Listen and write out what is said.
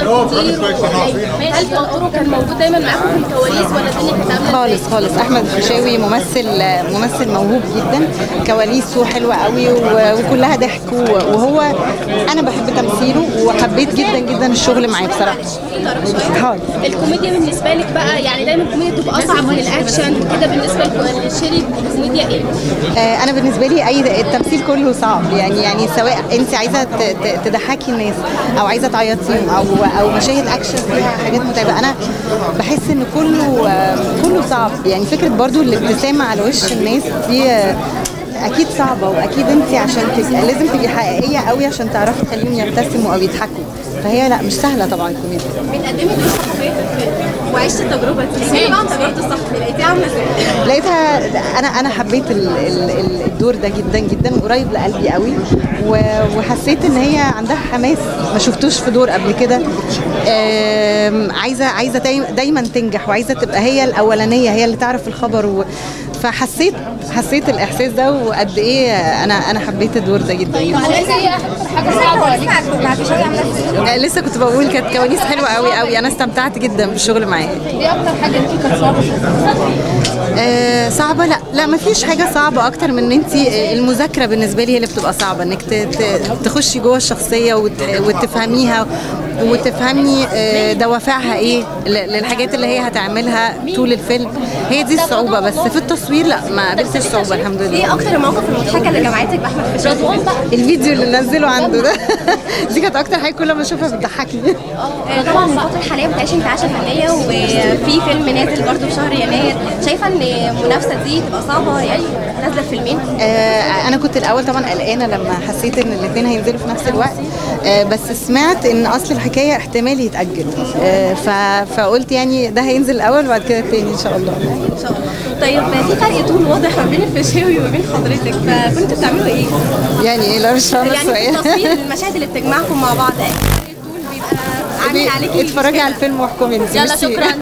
كتير و- هل توتره كان موجود دايما معاكم في الكواليس ولا الدنيا كانت عامله خالص خالص احمد الفيشاوي ممثل ممثل موهوب جدا كواليسه حلوه قوي و- وكلها ضحك و- وهو انا بحب تمثيله وحبيت جدا جدا الشغل معاه بصراحه حاضر الكوميديا بالنسبه لك بقى يعني دايما الكوميديا بتبقى اصعب من الاكشن كده بالنسبه لشيري الكوميديا ايه؟ آه، انا بالنسبه لي اي التمثيل كله صعب يعني يعني سواء انت عايزه ت- ت- تضحكي الناس او عايزه تعيطيهم او او مشاهد اكشن فيها حاجات متعبه انا بحس ان كله آه، كله صعب يعني فكره برضو الابتسامه على وش الناس دي آه، اكيد صعبه واكيد انت عشان تبقى لازم تبقي حقيقيه قوي عشان تعرفي تخليهم يبتسموا او يضحكوا فهي لا مش سهله طبعا الكوميديا بتقدمي دور صحفيه في الفيلم وعشت التجربه دي ايه بقى تجربه الصحفي لقيتيها عامله ازاي؟ لقيتها انا انا حبيت ال- ال- ال- الدور ده جدا جدا قريب لقلبي قوي و- وحسيت ان هي عندها حماس ما شفتوش في دور قبل كده آم، عايزه عايزه دايما, دايما تنجح وعايزه تبقى هي الاولانيه هي اللي تعرف الخبر و فحسيت حسيت الاحساس ده وقد ايه انا انا حبيت الدور ده جدا طيب ايه اكتر حاجه صعبه عليك؟ آه، لسه كنت بقول كانت كواليس حلوه قوي قوي انا استمتعت جدا بالشغل معاها ايه اكتر حاجه انت كانت صعبه آه، صعبة لا لا ما فيش حاجة صعبة أكتر من إن أنت المذاكرة بالنسبة لي هي اللي بتبقى صعبة إنك ت- ت- تخشي جوه الشخصية وت- وتفهميها وتفهمي آه، دوافعها إيه ل- للحاجات اللي هي هتعملها طول الفيلم هي دي الصعوبة بس في التصوير لا ما قابلتش صعوبة الحمد لله ايه اكتر المواقف المضحكه اللي جمعتك باحمد فيشاوي الفيديو اللي نزله عنده ده دي كانت أكتر حاجة كل ما أشوفها بتضحكني آه، طبعا الفترة الحالية بتعيش انتعاشة فنية وفي فيلم نازل برضه في شهر يناير شايفة ان المنافسة دي تبقى صعبة يعني نازلة فيلمين آه، انا كنت الاول طبعا قلقانه لما حسيت ان الاثنين هينزلوا في نفس الوقت آه، بس سمعت ان اصل الحكايه احتمال يتاجل آه، ف- فقلت يعني ده هينزل الاول وبعد كده التاني ان شاء الله ان شاء الله طيب في فرق طول واضح ما بين الفيشاوي وما بين حضرتك فكنتوا بتعملوا ايه؟ يعني ايه لا مش فاهمه يعني في السؤال التصوير المشاهد اللي بتجمعكم مع بعض الطول بيبقى عامل عليكي اتفرجي على الفيلم واحكمي انت يلا ميرسي. شكرا